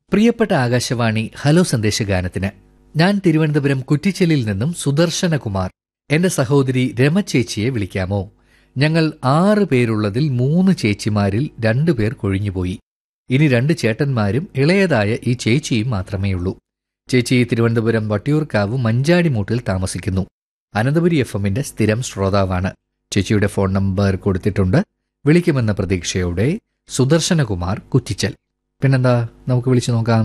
പ്രിയപ്പെട്ട ആകാശവാണി ഹലോ സന്ദേശഗാനത്തിന് ഞാൻ തിരുവനന്തപുരം കുറ്റിച്ചലിൽ നിന്നും സുദർശനകുമാർ എന്റെ സഹോദരി രമ ചേച്ചിയെ വിളിക്കാമോ ഞങ്ങൾ ആറ് പേരുള്ളതിൽ മൂന്ന് ചേച്ചിമാരിൽ രണ്ടു പേർ കൊഴിഞ്ഞുപോയി ഇനി രണ്ട് ചേട്ടന്മാരും ഇളയതായ ഈ ചേച്ചിയും മാത്രമേയുള്ളൂ ചേച്ചി തിരുവനന്തപുരം വട്ടിയൂർക്കാവ് മഞ്ചാടിമൂട്ടിൽ താമസിക്കുന്നു അനന്തപുരി എഫ് എമ്മിന്റെ സ്ഥിരം ശ്രോതാവാണ് ചേച്ചിയുടെ ഫോൺ നമ്പർ കൊടുത്തിട്ടുണ്ട് വിളിക്കുമെന്ന പ്രതീക്ഷയോടെ സുദർശനകുമാർ കുറ്റിച്ചൽ പിന്നെന്താ നമുക്ക് വിളിച്ചു നോക്കാം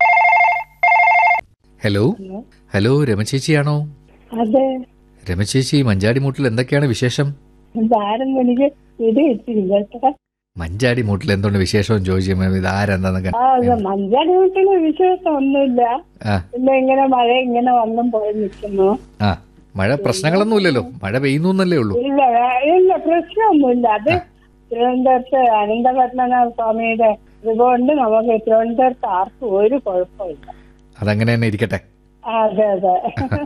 ഹലോ ഹലോ രമചേച്ചിയാണോ അതെ രമചേച്ചി മഞ്ചാടിമൂട്ടിൽ എന്തൊക്കെയാണ് വിശേഷം ഇതാരെന്ന് എനിക്ക് ഇത് കിട്ടിയില്ല കേട്ടോ മഞ്ചാടിമൂട്ടിൽ എന്തുകൊണ്ട് വിശേഷം ചോദിച്ചു ഇത് ആരെന്താന്നൊക്കെ ആ ഇത് മഞ്ചാടി വീട്ടില് വിശേഷം ഒന്നുമില്ല ആ പിന്നെ ഇങ്ങനെ മഴ ഇങ്ങനെ വന്നും പോയി നിൽക്കുന്നു ആ മഴ പ്രശ്നങ്ങളൊന്നുമില്ലല്ലോ മഴ പെയ്യുന്നു എന്നല്ലേ ഉള്ളൂ ഇല്ല വേ- ഇല്ല പ്രശ്നമൊന്നുമില്ല അത് തിരുവനന്തപുരത്ത് അനന്തപത്മനാഭ സ്വാമിയുടെ ഇതുകൊണ്ട് നമുക്ക് തിരുവനന്തപുരത്ത് ആർക്കും ഒരു കുഴപ്പമില്ല അതങ്ങനെ തന്നെ ഇരിക്കട്ടെ അതെ അതെ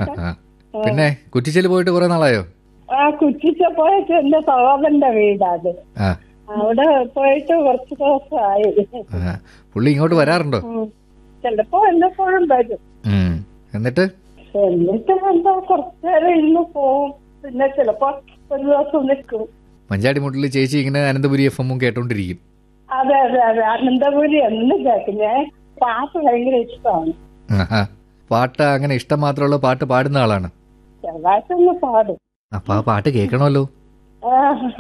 പിന്നെ കുറ്റിച്ചല് പോയിട്ട് കുറെ നാളായോ ആ കുറ്റിച്ച പോയിട്ട് എന്റെ സഹോദരന്റെ വീടാ അത് ആ അവിടെ പോയിട്ട് കുറച്ച് ദിവസമായി ആ. പുള്ളി ഇങ്ങോട്ട് വരാറുണ്ടോ ഉം. ചിലപ്പോ എന്നെപ്പോഴും വരും ഉം. എന്നിട്ട് എന്നിട്ട് എന്താ കുറച്ചു നേരം ഇരുന്ന് പോവും പിന്നെ ചിലപ്പോ ഒരു ദിവസം നിൽക്കും മഞ്ചാടിമൂട്ടിൽ ചേച്ചി ഇങ്ങനെ അനന്തപുരി എഫ് എമ്മും കേട്ടോണ്ടിരിക്കും അതെ അതെ അതെ അനന്തപുരി എന്ന് കേൾക്കും ഞാൻ പാട്ട് ഭയങ്കര ഇഷ്ടമാണ് ആഹാ. പാട്ട് അങ്ങനെ ഇഷ്ടം മാത്രമുള്ള പാട്ട് പാടുന്ന ആളാണ് ചെറുതായിട്ടൊന്ന് പാടും അപ്പൊ ആ പാട്ട് കേൾക്കണമല്ലോ ആ,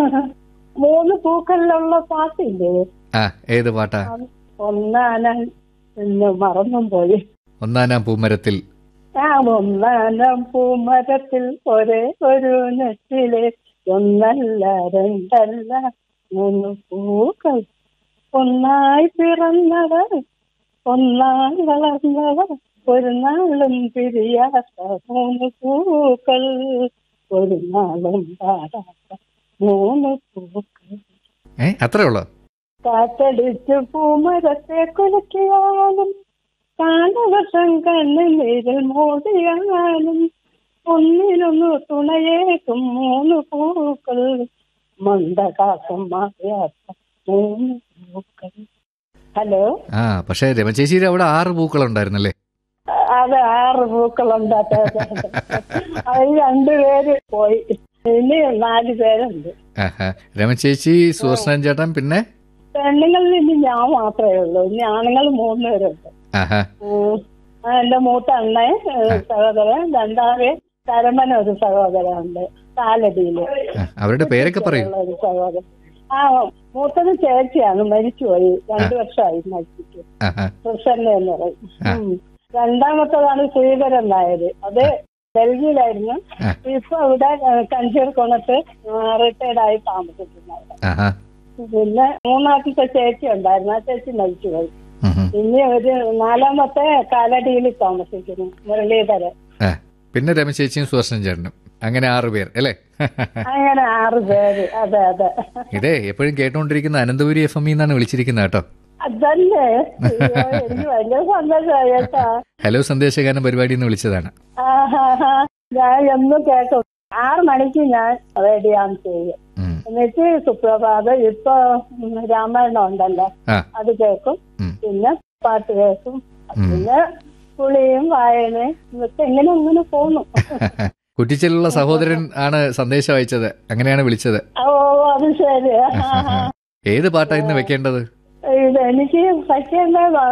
മൂന്ന് പൂക്കളിലുള്ള പാട്ടില്ലേ ആ ഏത് പാട്ടാ അത് ഒന്നാനം പിന്നെ മറന്നും പോയി ഒന്നാനാം പൂമരത്തിൽ ആ ഒന്നാനം പൂമരത്തിൽ ഒരേ ഒരു നെറ്റിലെ ഒന്നല്ല രണ്ടല്ല മൂന്ന് പൂക്കൾ ഒന്നായി പിറന്നവർ ഒന്നായി വളർന്നവർ ഒരു നാളും പിരിയാത്ത മൂന്ന് പൂക്കൾ ഒരു നാളും പാടാത്ത മൂന്ന് പൂക്കൾ ഏ അത്രേ ഉള്ളോ കാറ്റടിച്ച് പൂമരത്തെ കുലക്കിയാലും കാലവർഷം കണ്ണുനീരിൽ മോടിയാലും ഒന്നിനൊന്ന് തുണയേക്കും മൂന്ന് പൂക്കൾ മന്ദകാസം മാറിയാത്ത മൂന്ന് പൂക്കൾ ഹലോ ആ പക്ഷെ രമചേച്ചിയുടെ അവിടെ ആറ് പൂക്കളുണ്ടായിരുന്നല്ലേ അത് ആറ് പൂക്കളുണ്ട് അതെ, അതെ, അതെ. അതിൽ രണ്ടുപേര് പോയി ഇനി നാല് പേരുണ്ട് ആഹാ. രമചേച്ചി സുദർശനൻ ചേട്ടൻ പിന്നെ പെണ്ണുങ്ങളിൽ ഇനി ഞാൻ മാത്രമേ ഉള്ളൂ ഇനി ആണുങ്ങൾ മൂന്നുപേരുണ്ട് ആഹാ ഉം. ആ, എന്റെ മൂത്ത അണ്ണൻ ഏഹ്, സഹോദരൻ രണ്ടാമത് കരമന ഒരു സഹോദരനുണ്ട് കാലടിയില് ആ, അവരുടെ പേരൊക്കെ പറയൂ ഉള്ള ഒരു സഹോദരൻ ആ മൂത്തത് ചേച്ചിയാണ് മരിച്ചുപോയി രണ്ടു വർഷമായി മരിച്ചിട്ട് ആഹാ. പ്രസന്ന എന്ന് പറയും ഉം. രണ്ടാമത്തതാണ് ശ്രീധരൻ നായർ അത് ഡൽഹിയിലായിരുന്നു ആ. ഇപ്പൊ ഇവിടെ കഞ്ചീർക്കോണത്ത് റിട്ടയർഡ് ആയി താമസിക്കുന്നത് ആഹാ. പിന്നെ മൂന്നാമത്തെ ചേച്ചി ഉണ്ടായിരുന്നു ആ ചേച്ചി മരിച്ചുപോയി ഉം, ഉം. ഇനി ഒരു നാലാമത്തെ കാലടിയിൽ താമസിക്കുന്നു മുരളീധരൻ ആ, പിന്നെ രമചേച്ചിയും സുദർശനൻ ചേട്ടനും അങ്ങനെ ആറ് പേർ അല്ലേ അങ്ങനെ ആറ് പേര് അതെ അതെ ഇതേ എപ്പോഴും കേട്ടോണ്ടിരിക്കുന്ന അനന്തപുരി എഫ് എം എന്നാണ് വിളിച്ചിരിക്കുന്നത് കേട്ടോ അതല്ലേ അയ്യോ, എനിക്ക് ഭയങ്കര സന്തോഷമായി കേട്ടാ ഹലോ സന്ദേശഗാനം പരിപാടി എന്ന് വിളിച്ചതാണ് ആഹാഹാ. ഞാൻ എന്നും കേൾക്കും ആറ് മണിക്ക് ഞാൻ റെഡിയാൻ ചെയ്യും ഉം. എന്നിട്ട് സുപ്രഭാതം ഇപ്പൊ ഉം, രാമായണം ഉണ്ടല്ലോ ആ അത് കേൾക്കും ഉം. പിന്നെ പാട്ട് കേൾക്കും ഉം. പിന്നെ കുളിയും വായനയും ഇതൊക്കെ എങ്ങനെ അങ്ങനെ പോന്നു കുറ്റിച്ചലുള്ള സഹോദരൻ ആണ് സന്ദേശം അയച്ചത് അങ്ങനെയാണ് വിളിച്ചത് ഓ അത് ശരി ആഹാഹാ. ഏത് പാട്ടാ ഇന്ന് വെക്കേണ്ടത് ഇത് എനിക്ക് പറ്റേണ്ട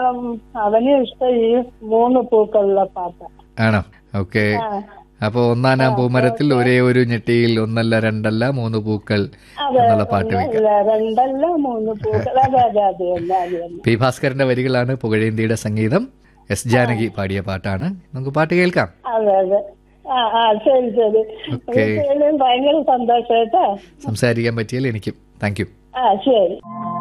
അവന് ഇഷ്ടം ഈ മൂന്ന് പൂക്കളുള്ള പാട്ട ആണോ ഓക്കെ അപ്പൊ ഒന്നാനാം പൂമരത്തിൽ ഒരേ ഒരു ഞെട്ടിയിൽ ഒന്നല്ല രണ്ടല്ല മൂന്ന് പൂക്കൾ അതെ എന്നുള്ള പാട്ട് വെക്കാം ഒന്നല്ല, രണ്ടല്ല മൂന്ന് പൂക്കൾ അതെ അതെ അതെ തന്നെ അത് തന്നെ പി ഭാസ്കരന്റെ വരികളാണ് പുകഴേന്തിയുടെ സംഗീതം എസ് ജാനകി പാടിയ പാട്ടാണ് നമുക്ക് പാട്ട് കേൾക്കാം അതെ അതെ ആ ആ ശരി ശരി ഓക്കേ. എനിക്ക് ഭയങ്കര സന്തോഷം കേട്ടോ സംസാരിക്കാൻ പറ്റിയാൽ എനിക്കും താങ്ക് യു ആ ശരി